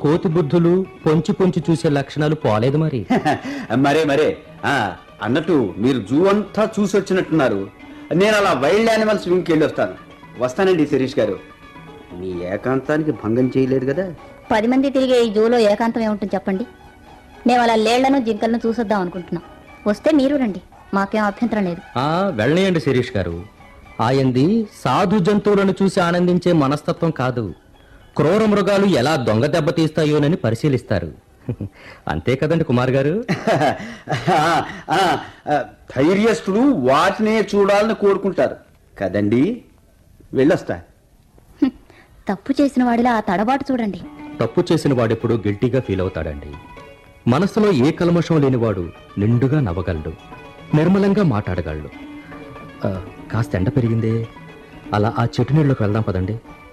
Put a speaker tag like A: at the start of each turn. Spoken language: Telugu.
A: కోతి బుద్ధులు పొంచి పొంచి చూసే లక్షణాలు పోలేదు మరి
B: మరే మరే ఆ, అన్నట్టు మీరు జూ అంతా చూసి వచ్చినట్టున్నారు నేను అలా వైల్డ్ యానిమల్స్ వింగ్కి వెళ్ళి వస్తాను వస్తానండి శిరీష్ గారు మీ ఏకాంతానికి భంగం చేయలేదు కదా
C: పది మంది తిరిగే ఈ జూలో ఏకాంతం ఏముంటుంది చెప్పండి మేము అలా లేళ్లను జింకలను చూసొద్దాం అనుకుంటున్నాం వస్తే మీరు రండి మాకేం అభ్యంతరం లేదు
A: ఆ వెళ్ళనియండి శిరీష్ గారు ఆయంది సాధు జంతువులను చూసి ఆనందించే మనస్తత్వం కాదు క్రూర మృగాలు ఎలా దొంగ దెబ్బతీస్తాయోనని పరిశీలిస్తారు అంతే కదండి కుమార్ గారు
B: ఆ, ఆ, ఆ, ధైర్యస్తులు వాటినే చూడాలని కోరుకుంటారు కదండి వెళ్ళొస్తా
C: హ్మ్. తప్పు చేసిన వాడిలా ఆ తడబాటు చూడండి
A: తప్పు చేసిన వాడెప్పుడు గిల్టీగా ఫీల్ అవుతాడండి మనసులో ఏ కల్మషం లేనివాడు నిండుగా నవ్వగలడు నిర్మలంగా మాట్లాడగలడు ఆ, కాస్త ఎండ పెరిగిందే అలా ఆ చెట్టు నీళ్ళకి వెళ్దాం పదండి